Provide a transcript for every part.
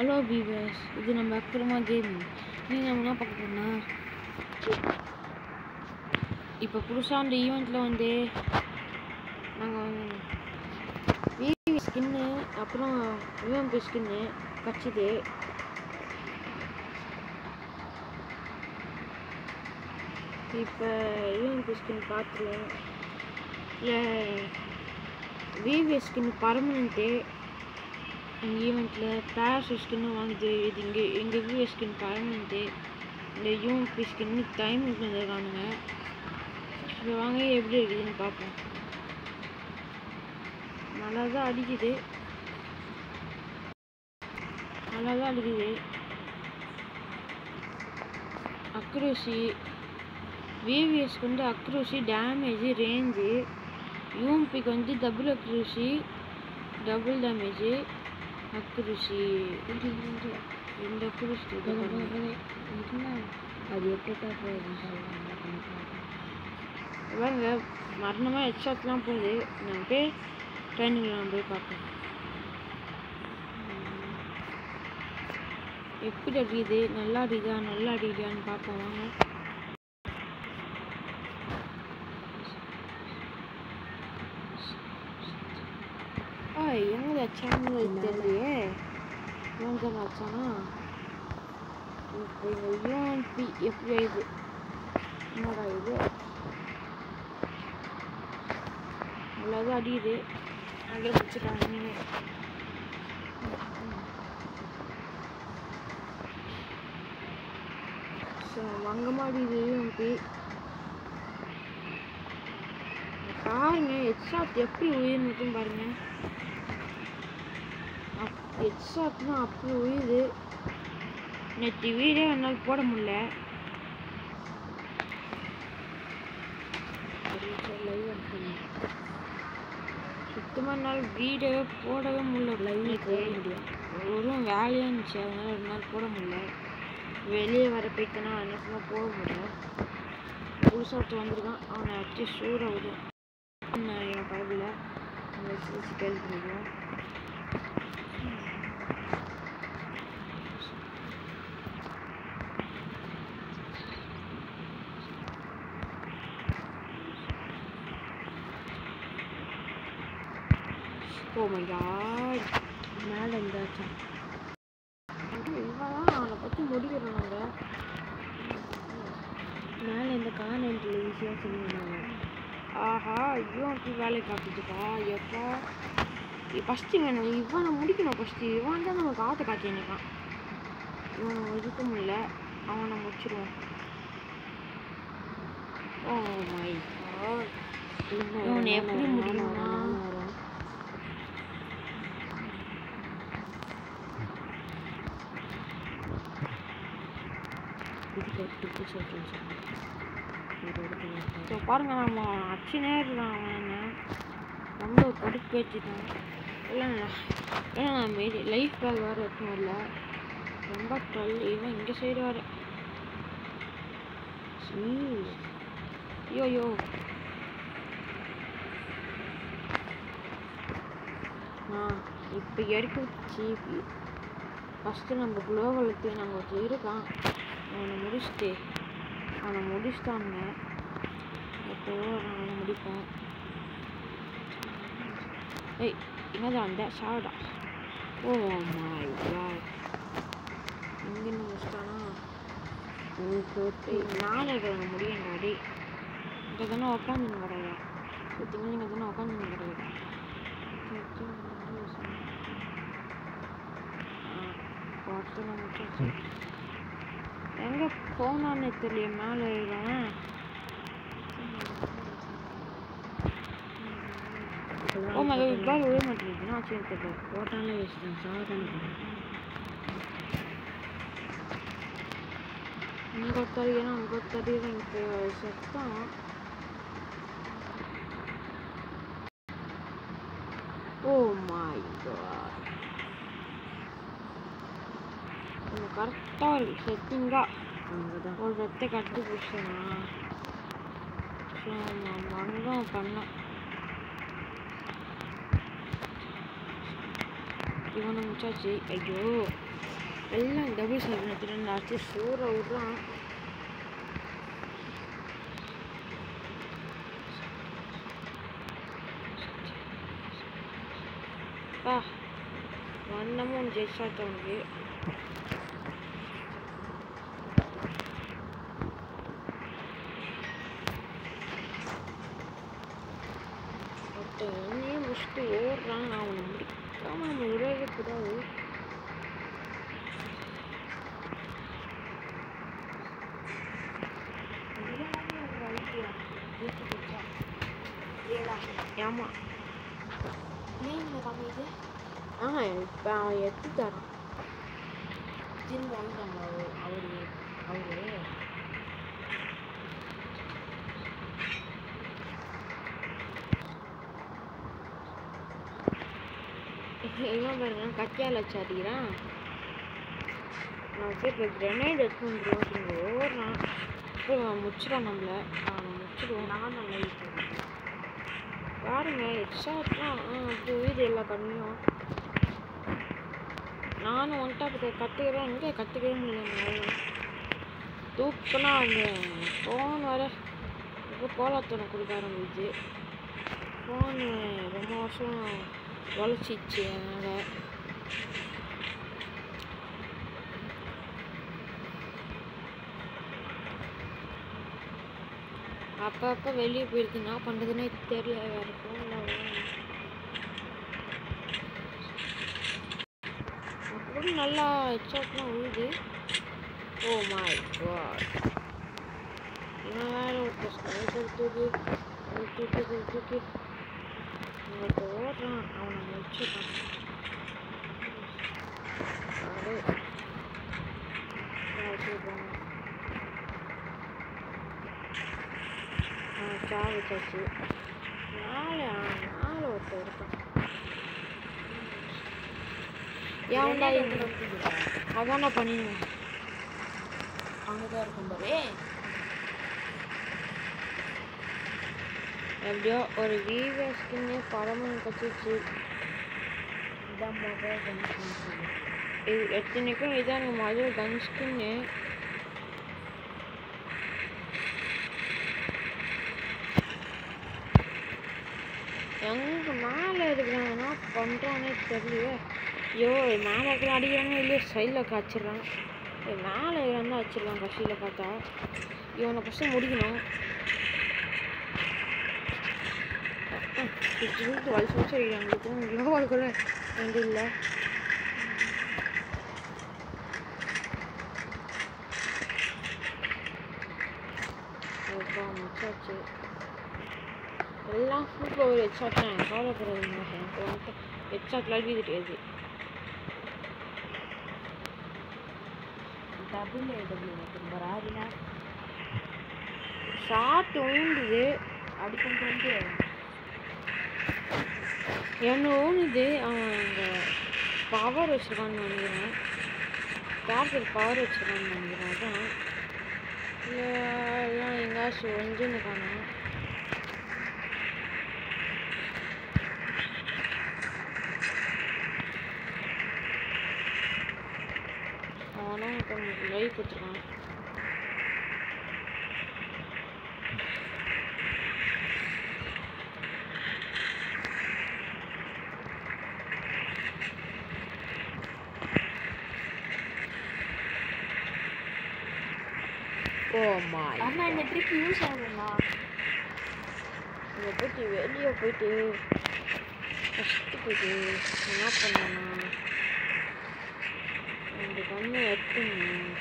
Hello beavers இது நம்ம அப்புறமா கேம் நீங்கள் நம்ம என்ன பார்க்க போறோம்னா இப்போ புதுசாக அந்த ஈவெண்ட்டில் வந்து நாங்கள் வந்து விவி ஸ்கின்னு அப்புறம் யூஎம்பி ஸ்கின்னு கிடச்சிது இப்போ யூஎம்பி ஸ்கின் பார்த்துருவோம் இல்லை விவி ஸ்கின் பர்மனெண்ட்டு எங்கள் ஈவெண்ட்டில் பேஷ் ஸ்கின்னு வாங்குது இது இங்கே எங்கள் விவி ஸ்கின் பர்மனெண்ட்டு இந்த யூஎம்பி ஸ்கின்னு டைம் வந்துருக்கானுங்க இப்போ வாங்க எப்படி இருக்குதுன்னு பார்ப்போம் நல்லா தான் அடிக்குது நல்லா தான் அடிக்குது அக்யூரசி விவிஎஸ்க்கு வந்து அக்யூரசி டேமேஜ் ரேஞ்சு யூஎம்பிக்கு வந்து double accuracy double damage accuracy ரெண்டு அக்யூரசி அது எப்படி பாருங்க மரணமாக ஹெட்ஷாட்லாம் போகுது நம்ம போய் ட்ரைனிங்கில் நம்ம போய் பார்ப்போம் எப்படி அடிக்குது நல்லா அடிக்குதா நல்லா அடிக்குதான்னு பார்ப்போம் வாங்க ஆ எங்கே வச்சாங்க தெரியலையே எங்கே வச்சானா இப்போ இந்த யூஎன்பி எப்படி ஆயிடுது என்னடா இது நல்லாதான் அடியுது அங்கே பிடிச்சிட்டாங்க ஸோ வங்கமாக அடியுது யூஎன்பி பாருங்க ஹெட்ஷாட் எப்படி உயிர்னுட்டும் பாருங்க ஹெட்ஷாட்னா அப்படி உயிர் நேற்று வீடே என்னால் போட முடியல சுத்தமாக என்னால் வீடவே போடவே முடியல லைவ் போட முடியும் ஒரு வேலையாக இருந்துச்சு அதனால ஒரு நாள் போட முடியல வெளியே வர போயிட்டேன்னா அன்னைக்குமா போட முடியல புதுசாக ஒருத்தன் வந்திருக்கான் அவனை அடிச்சு சூற விடும் நான் என் பழகில் வச்சு வச்சு கேள்வி பண்ணிடுவோம் ஓ மை காட் மேலே இருந்தாச்சும் இவன் அவனை பற்றி முடிக்கிறோம் நாங்கள் மேலே இந்த கான்வென்ட்டில் ஈஸியாக சொல்லுவாங்க ஆஹா இவன் அப்படி வேலையை காட்டுச்சுப்பா எப்பா ஃபஸ்ட்டு இவனை இவனை முடிக்கணும் ஃபஸ்ட்டு இவன் தான் நமக்கு ஆற்ற காட்டி நினைக்கான் இவனை ஒதுக்க முடியல அவனை முடிச்சிருவோம் ஓ மை காட் இவனை எப்படி முடியும்னா ஸோ பாருங்க நம்ம அச்சுனே இருக்கான் அவன் என்ன ரொம்ப கடுப்பு வச்சுட்டான் இல்லை ஏன்னா நான் மீதி லைஃப் பேக் வேறு எடுத்துன்னு வரல ரொம்ப ட்ரல் இவன் இங்கே சைடு வர ஐயோ ஐயோ ஆ இப்போ இறக்கி வச்சு ஃபஸ்ட்டு நம்ம குளோபலுக்கு நாங்கள் ஒருத்தர் இருக்கான் அவனை முடிச்சுட்டு அவனை முடிச்சிட்டானுங்க எப்போ அவனை முடிப்போம் ஏய் என்னதான் அந்த சாடா ஓ மை காட் இங்கே முடிச்சிட்டானா ஏய் நாளை இருக்கிறவங்க முடியும்டா டே இங்கே தானே உட்காந்துன்னு வரையா சுத்திங்க இங்கே தானே உட்காந்துன்னு வரையா ஒருத்தனை முடிச்சாச்சு எங்கே போனான்னு தெரியல மேலே இருக்கிறவன் ஓ மை காட் பால் விழ மாட்டேங்குது நான் சரி தெரியல போட்டாலே வேஸ்ட் தான் சாதாரண இங்கே ஒருத்தர் ஏன்னா அங்கே ஒருத்தர் எனக்கு செத்தான் ஓ மை காட் கரெக்டாக இருக்கு செட்டிங்காக அங்கே தான் ஒரு ரத்தை கட்டி பிடிச்சனா ஸோ மங்கம் பண்ணேன் இவனை முடிச்சாச்சு ஐயோ எல்லாம் டபுள் சைடு எடுத்துட்டு ஆச்சு சூற விட்றான் பா வண்ணமும் ஜெயிச்சாத்த உனக்கு ஒருத்தன் என்னையே முடிச்சுட்டு ஓடுறான் அவனை முடிக்காம நம்ம விடவே கூடாது ஆமா ஆ இப்போ அவன் எடுத்து தரான் திரும்ப வந்துட்டாங்க அவரு அவரு இவன் பாருங்க கத்தியால் வச்சு அடிக்கிறான் நான் சரி இப்போ கிரனேட் எடுத்து வந்துடுவோம் ஓடுறான் அப்புறம் அவன் முச்சிடுவான் நம்மள அவனை முச்சிடுவான் நான் நல்லா பாருங்க எக்ஸாக்டாக புரியுது எல்லா கண்ணியும் நானும் வந்துட்டு அப்போ கற்றுக்கிறேன் எங்கே கற்றுக்கவே முடியல தூக்கினா அந்த ஃபோன் வர இப்போ கோலாத்தனை கொடுக்க ஆரம்பிச்சு ஃபோனு ரொம்ப வருஷம் உழைச்சிச்சு அதனால் அப்போ அப்போ வெளியே போயிருக்கு என்ன பண்ணுறதுன்னே தெரியல வேறு ஃபோனில் அப்படி நல்லா ஹெட்ஷாட்லாம் விழுது ஓ மை காட் இவன் வேற ஒரு ஸ்னைப்பர் தூக்கி ஒரு தூக்கி ஒரு தூக்கி இவன்கிட்ட ஓடுறான் அவனை முடிச்சிட்டான் அடே வச்சுருப்பாங்க சாவு வச்சாச்சு மேலே மேலே ஒருத்தர் இருக்கான் ஏன்டா இது அதான் நான் பண்ணிடுவேன் அங்கதான் இருக்கும் பாரு எப்படியோ ஒரு விவிஎஸ்க்குன்னு படமும் கச்சிச்சு இதான் மொபைல் கனெக்ஷன் இது எத்தனைக்கும் இதான் எனக்கு முதல் கன் ஸ்கின்னு எங்க மேலே இருக்கிறான் என்ன பண்ணுறானே தெரியலையே ஐயோ மேலே இருக்கிற அடிக்கிறானே இல்லையோ சைடில் காய்ச்சிடுறான் மேலே இருக்கிறான் தான் வச்சிடலாம் கடைசியில் பார்த்தா இவனை ஃபஸ்ட்டு முடிக்கணும் இது வலிச்சு வச்சு அடிக்கிறாங்க இவ்வளோ கூட எங்க இல்லை அப்புறம் முடிச்சாச்சு எல்லாம் ஃபுல் ஒரு ஹெட்ஷாட் தான் கவலைப்படாதீங்க எனக்கு வந்துட்டு ஹெட்ஷாட்லாம் அடிக்க தெரியாது டபுள் டபுள் திரும்ப ராதினா ஷார்ட் ஊண்டுது அடிக்கும் வந்து என்ன ஊனுது அவன் அந்த பவர் வச்சுருக்கான்னு நினைக்கிறேன் கேரக்டர் பவர் வச்சுருக்கான்னு நினைக்கிறேன் அதான் இல்லை எல்லாம் எங்காச்சும் ஒழிஞ்சுன்னு காணும் அவனும் கொஞ்சம் லைவ் கொடுத்துருக்கான் ஓ மை அண்ணா இந்த ட்ரிக் யூஸ் ஆகுதுண்ணா இதை போயிட்டு வெளியே போயிட்டு ஃபஸ்ட்டு போயிட்டு என்ன பண்ணனா ரெண்டு கண்ணை எடுத்துங்க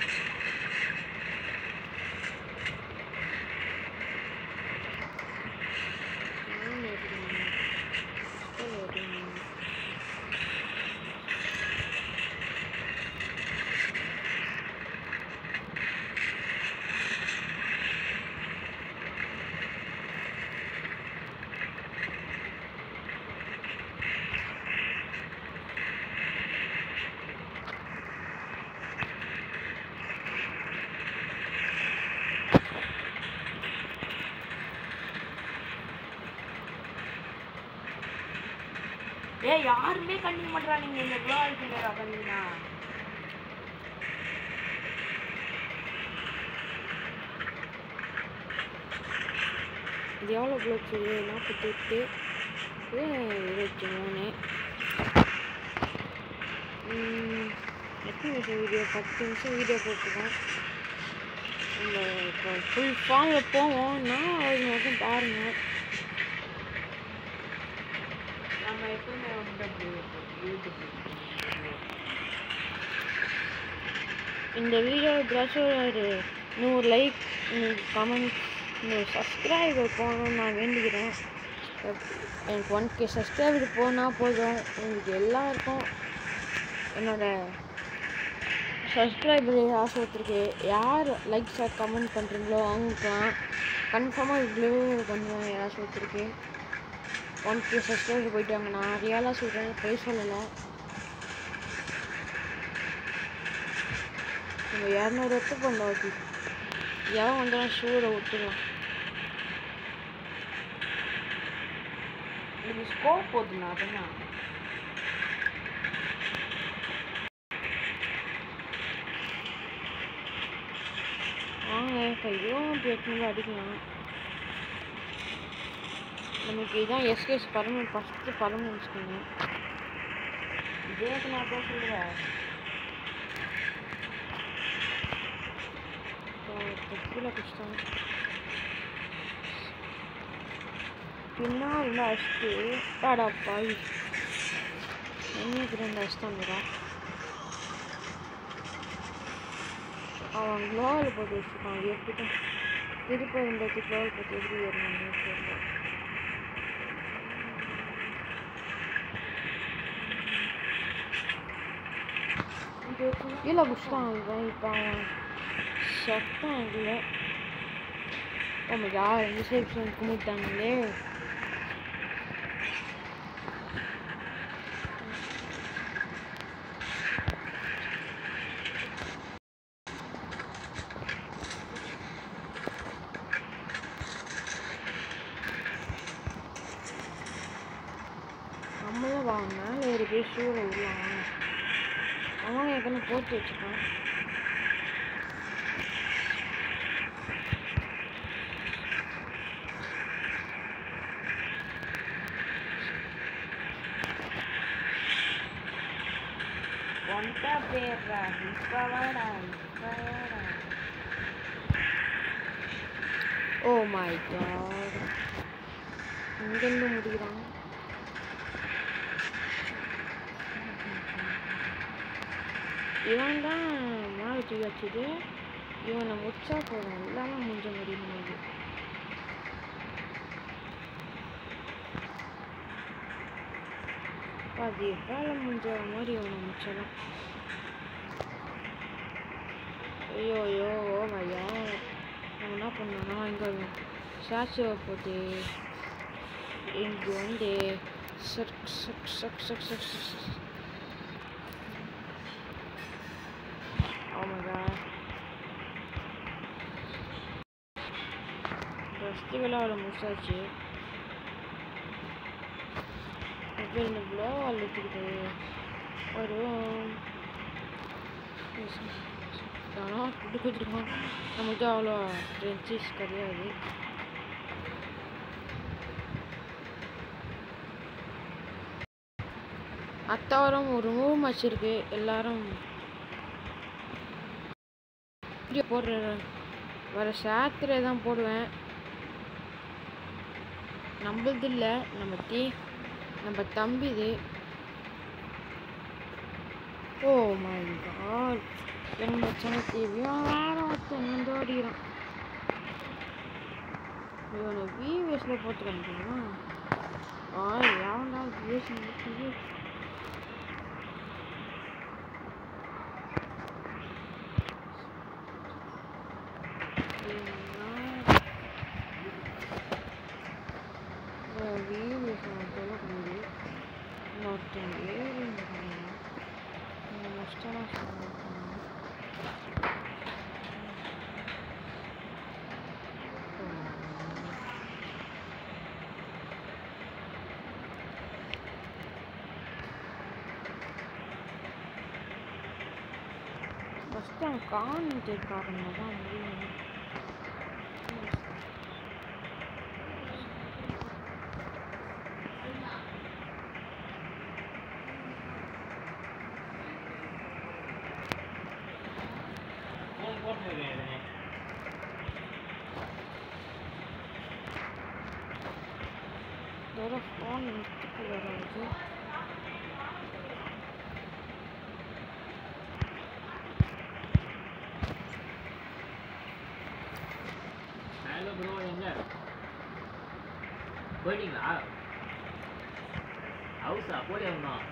ஏய் யாருமே கண்டிக்க மாட்டாங்க இந்த ப்ளோ ஆயிட்டு கண்டினா இது எவ்வளோ போச்சு நாற்பத்தெட்டு இது இருபத்தி மூணு ம், எத்தனை நிமிஷம் வீடியோ பத்து நிமிஷம் வீடியோ போட்டுருக்கோம் நம்ம இப்போ ஃபுல் ஃபார்மில் போவோம்னா அது மட்டும் பாருங்கள் நம்ம எப்பவுமே வந்து அப்படி யூடியூப் இந்த வீடியோ ப்ளஸும் ஒரு நூறு லைக் நூறு கமெண்ட்ஸ் நூறு சப்ஸ்கிரைபர் போகணும்னு நான் வேண்டிக்கிறேன் எப்- எனக்கு ஒன் கே சப்ஸ்கிரைபர் போனால் போதும் உங்களுக்கு எல்லாருக்கும் என்னோட சப்ஸ்கிரைபர் ஆசை வச்சுருக்கு யார் லைக் ஷேர் கமெண்ட் பண்ணுறீங்களோ அவங்களுக்குலாம் கன்ஃபார்மாக இவ்வளோ பண்ணுவேன் யாராச்சும் வச்சுருக்கு ஒன் கே சப்ஸ்கிரைபர் போயிட்டாங்க நான் ரியலாக சொல்கிறேன் போய் சொல்லலை நம்ம இரநூறு எடுத்து பண்ண ஓகே எவன் வந்தாலும் ஷூரை விட்டுலாம் இது ஸ்கோப் போதுண்ணா அதுதான் வாங்க கையும் பேச்சும் அடிக்கலாம் நமக்கு இதான் எஸ்கேஸ் பர்மனன்ட் ஃபஸ்ட்டு பர்மனன்ட் ஸ்கின்னு இதேக்கு நான் தான் சொல்லுவேன் கீழே பிடிச்சிட்டாங்க பின்னாடி இருந்து அடிச்சுட்டு டாடா பாய் என்னைக்கு ரெண்டு அடிச்சிட்டாங்கடா அவன் க்ளோவில் போட்டு வச்சுருக்கான் எப்படி திருப்பி ரெண்டாயிரத்தி க்ளோவில் போட்டு எப்படி ஏறணும் தெரியல கீழே பிடிச்சிட்டான் இவன் இப்போ அவன் சத்தம் இல்லை நம்ம யார் ரிசப்ஷன் கும்பிட்டாங்களே நம்மளும் வா மேலே ஏறி போய் ஷூவில் விடலாம் அவன் ஏற்கனவே போட்டு வச்சுக்கான் ஒன்ட்டா பேர்றா இப்ப வாடா இப்ப வாடா ஓ மை காட் இங்கேருந்து முடிக்கிறான் இவன் தான் மேலே தூக்கி வச்சுது இவனை முடிச்சா போதும் எல்லாமே முடிஞ்ச முடியும் இது அது வேலை முடிஞ்ச மாதிரி இவனை முடிச்சலாம் ஐயோ ஐயோ ஓ மையா நம்ம என்ன பண்ணோம்னா இங்கே ஸ்டாச்சுவை போட்டு இங்கே வந்து சக் சக் சக் சக் சக் சக் Oh my god. ஃபஸ்ட்டு விளையாட முடிச்சாச்சு இப்போ இந்த க்ளோவால் எடுத்துக்கிட்டு வரும் ஆனால் ஃபுட்டு கொடுத்துருக்கோம் நமக்கு அவ்வளோ ஃப்ரெண்ட்ஸிஸ் கிடையாது அத்தாவரம் ஒரு மூவ் மேட்ச் இருக்கு எல்லாரும் வீடியோ போடுற வர சாத்திரை தான் போடுவேன் நம்மளது இல்லை நம்ம தீ நம்ம தம்பிது ஓ மை காட் என் மச்சனை தேவையும் வேற ஒருத்தன் இங்கே ஓடிக்கிறான் இவனை விஎஸ்ல போட்டுருக்கான் தெரியுமா ஆ எவன்டா விஎஸ் விஎஸ் ஃபஸ்ட்டு அவன் காணிட்டு காரணம் தான் முடியும் இதோட ஃபோன் எடுத்துட்டு வராது ஹலோ ப்ரோ எங்க போயிட்டீங்களா ஹவுஸா போலி இன்னும்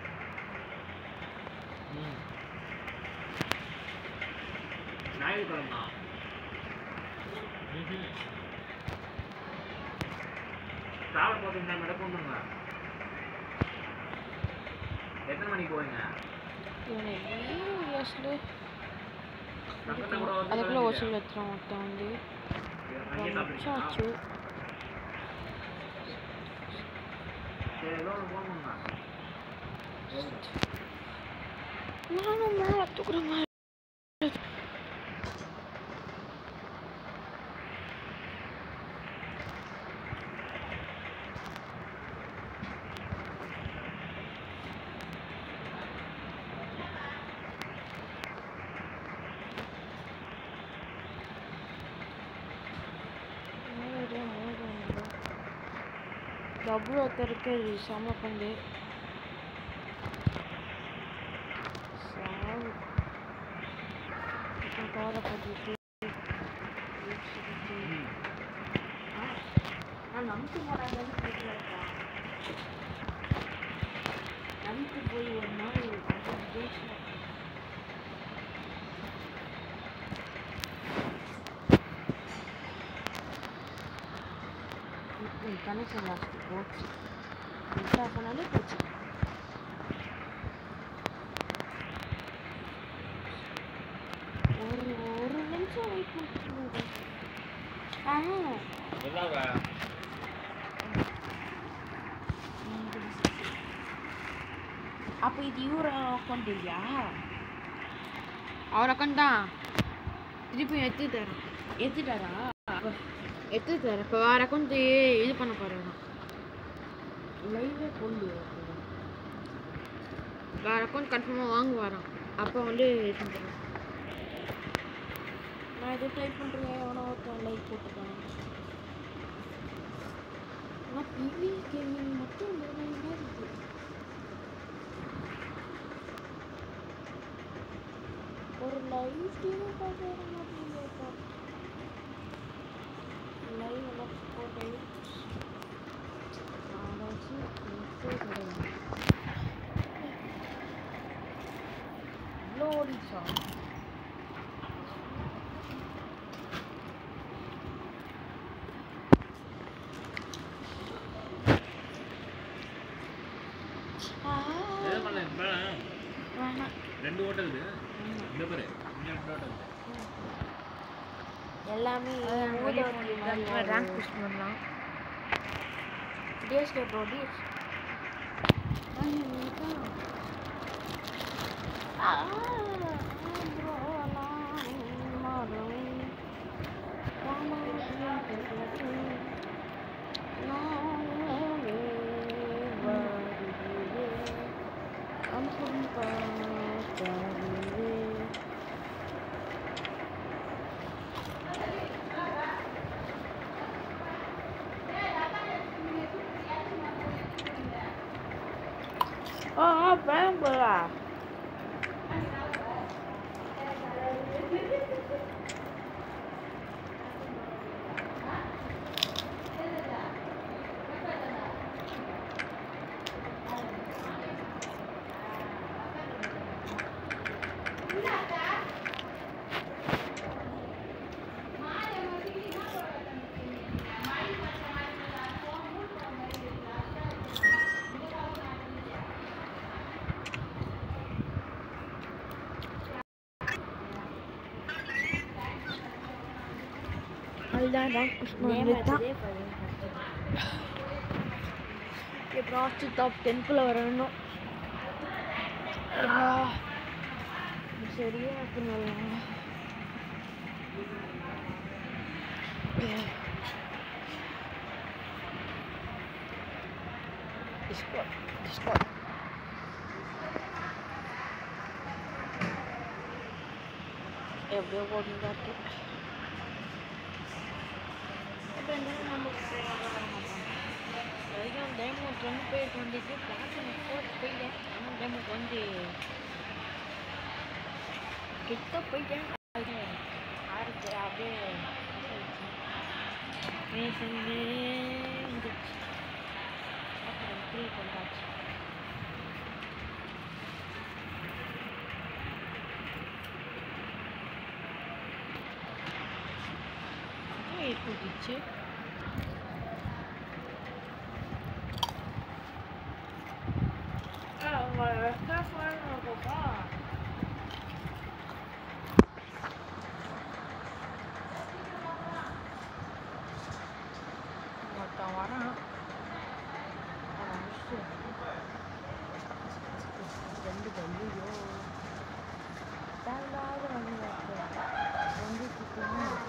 ம் ஞாயிற்றுக்கிழமை தான் ம் டிராவல் போட்டுருந்தா மேடம் கொண்டுங்க எத்தனை மணிக்கு போவீங்க இயர்ஸ்ல பக்கத்துல கூட வந்து அதுக்குள்ள சொல்லுங்க. வசூல் எடுத்துறான் ஒருத்தன் வந்து அங்கேயே ரொம்ப நிமிஷம் சாப்பிடுறீங்களா? ஆச்சு சரி ஏதோ ஒன்று போகணுங்க நானும் மேலே தூக்குற மாதிரி டபுள் ஒருத்தருக்கு செம பந்து சாவு இப்போ கவரை போட்டுட்டு நான் நமக்கு போடாதன்னு கேட்குறேன்ப்பா நமக்கு போய் ஒரு நாள் கொஞ்சம் பேசணும் இப்போ கனெக்ஷன் லாஸ்ட் போச்சு மிஸ் ஆஃப் பண்ணாலே போச்சு ஒரு ஒரு நிமிஷம் வெயிட் பண்ணிட்டு ஆ எதாவது அப்போ இது இவர அக்கௌண்ட் இல்லையா அவர் அக்கௌண்ட் தான் திருப்பி எடுத்து தரேன் எடுத்துட்டாரா எடுத்து தரேன் இப்போ வேறு அக்கௌண்ட் இது பண்ண போகிறேன் லைவே கொண்டு வேறு அக்கௌண்ட் கன்ஃபார்மாக வாங்க வரான் அப்போ வந்து இது பண்ணுறேன் நான் எதோ டைப் பண்ணுறேன் எவனோ ஒருத்தன் லைக் போட்டுருக்கான் ஆனால் பிவி கேமிங் மட்டும் மூணாயிரம் இருக்கு ஒரு லைவ் ஸ்ட்ரீமும் பார்க்க வர மாட்டேங்குது லைவ் எல்லாம் போட்டு நாளாச்சு இவ்வளோ ஓடிச்சா எது பண்ணல இப்போ வேணாம் ரெண்டு ஹோட்டல் இது இந்த பாரு இங்க ரெண்டு ஹோட்டல் எல்லாமே ரேங்க் புஷ் பண்ணலாம் டேஸ் டே ப்ரோ டேஸ் ஆ ஆ பேங்க் போடா அதுதான் ரேங்க் புஷ் பண்ணி தான் எப்படாச்சும் டாப் டென்க்குள்ளே வரணும் சரியா இருக்குங்களா டிஸ்கார்ட் டிஸ்கார்ட் எப்படியோ போட்டு காட்டு இப்போ என்ன நம்ம வரைக்கும் டைமண்ட் வந்து போயிட்டு வந்துட்டு பிளாட்டினம் போட்டு போயிட்டேன் ஆனால் டைமண்ட் வந்து கிட்ட போயிட்டேன் அது ஆறுக்கு அப்படியே மேசனே வந்துச்சு அப்புறம் த்ரீ கொண்டாச்சு ஏன் கூட்டிச்சு ஒருத்தன் வரான் அவன் முடிச்சுட்டு ரெண்டு பல்லியோ தேவையில்லாத வந்து வந்து சுத்தமாக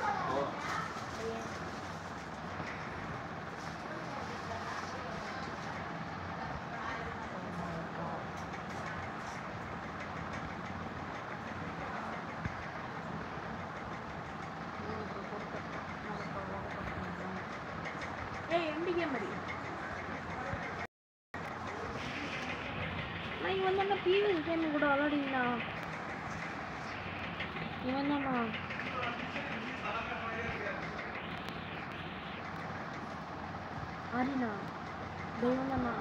ஏய் எம்பி கேம் அடி நான் இவன் தானே பிவிஎஸ் கேம் கூட விளாடிங்களா இவன் தானா ஆரினா இவன் தானா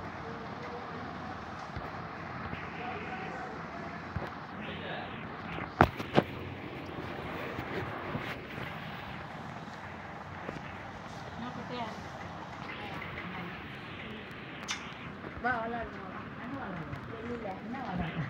வா விளாடுமா வெளியில என்ன விளாடுறேன்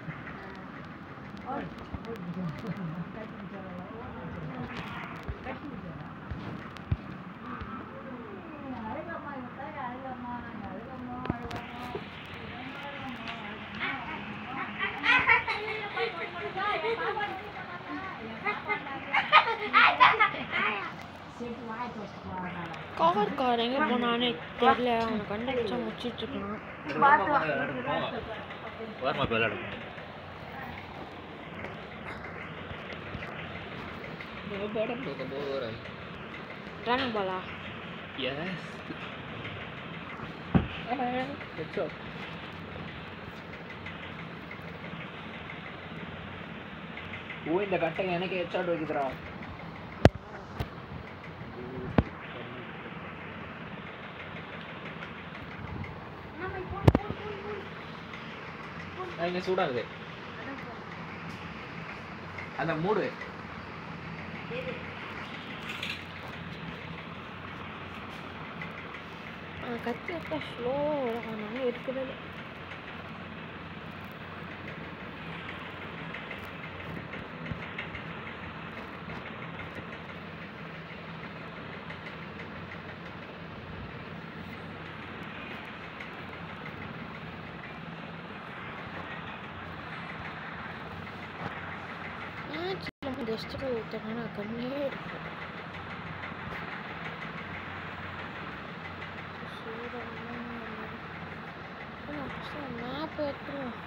கவர் கார் எங்கே போனானே தெரியல அவனை கண்டுபிடிச்சா முடிச்சிட்டு இருக்கான் ஓரமாக போய் விளையாடுவோம் ட்ராகன் பாலா Yes. Good job. ஓ இந்த கட்டை எனக்கு ஹெட்ஷாட் வைக்குதுடா இங்க சூடாகுது அந்த மூடு கத்தி எடுத்தா ஸ்லோ அதனால எடுக்கவே இல்லை ஜஸ்ட் போய் ஊற்றுனா கண்ணே இருக்கு மேப் எடுத்துருவோம்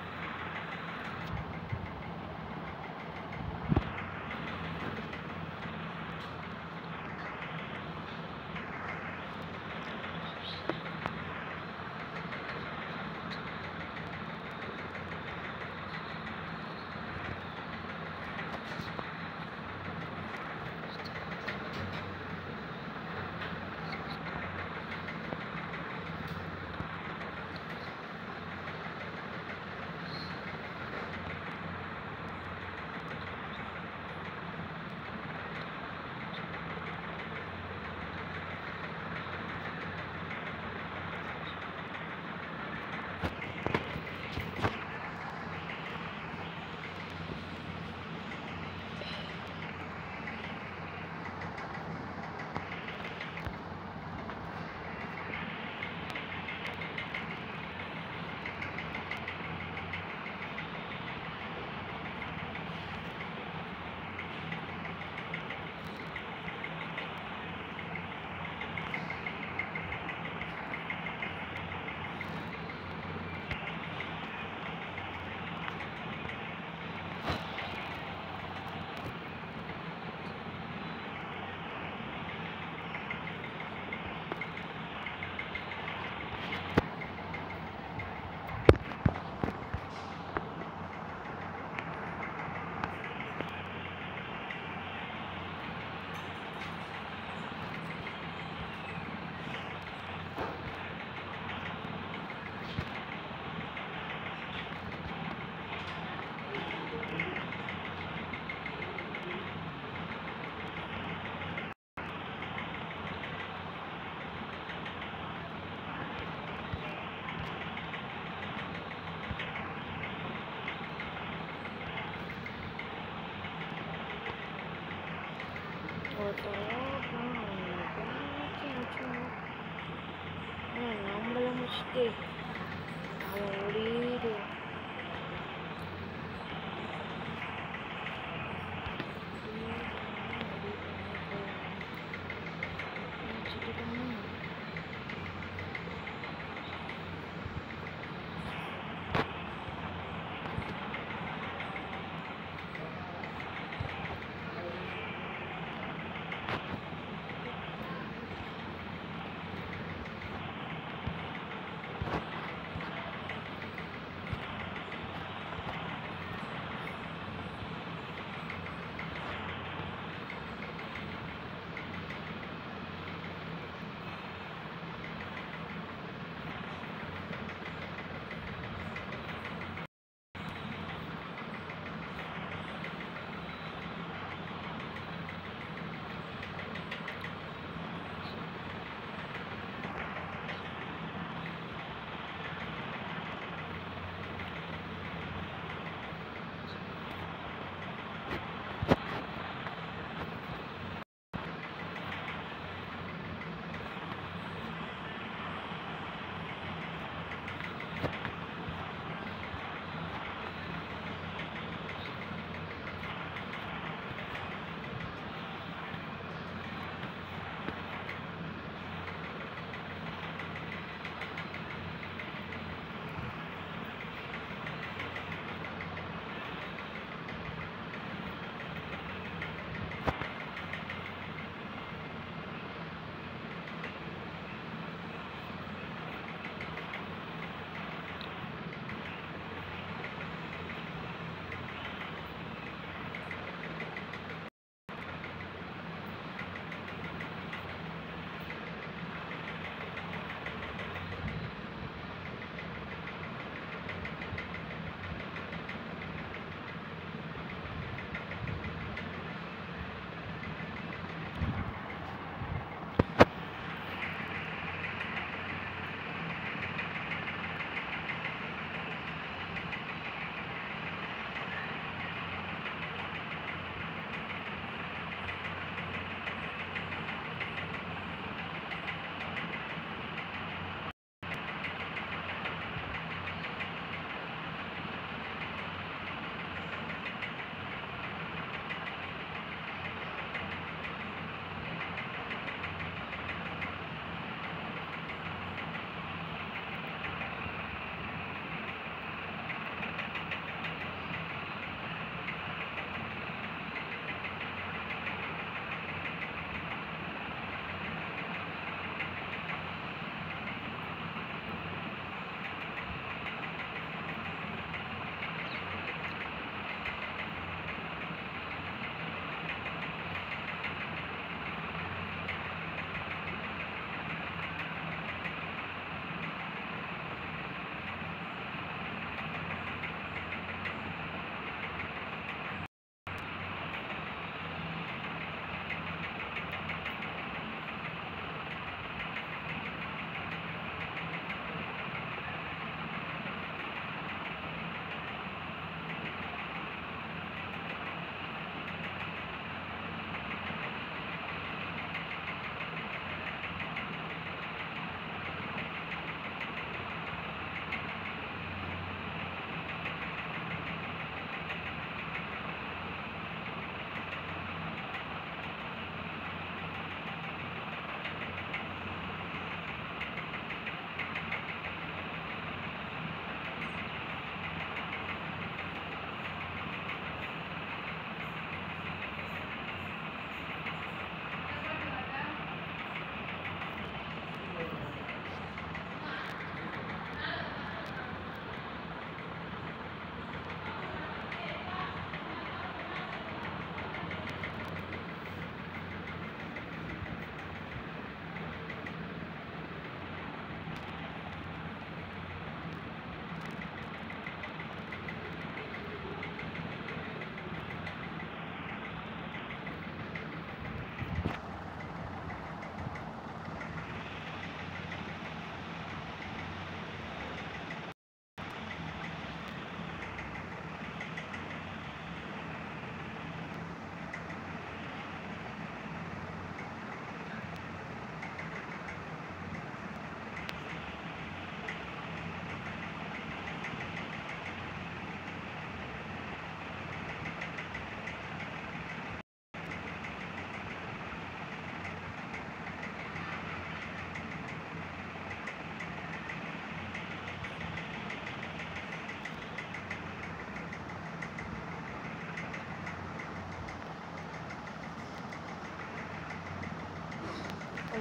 நம்மள முடிச்சுட்டு அவன் ஓடிடு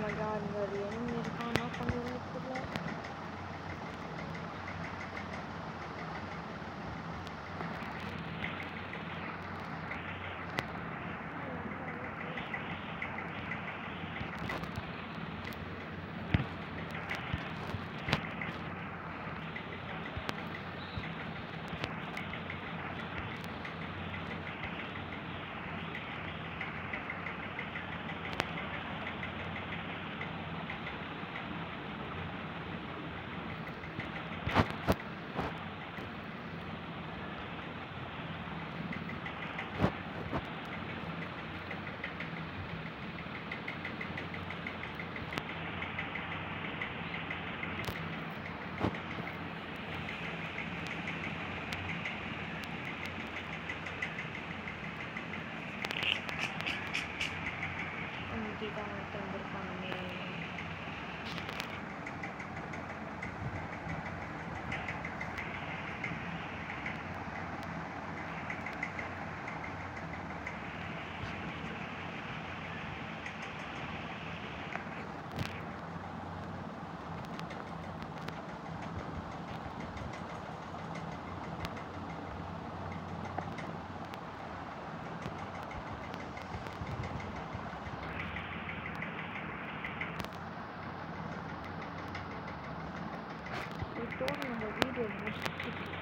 my god, இங்க ஒரு enemy இருக்கான். என்ன பண்றதுன்னு தெரியல. இன்னைக்கு தான் ஒருத்தன் வந்திருக்கானுங்க. இதோட நம்ம வீடியோ முடிச்சுட்டு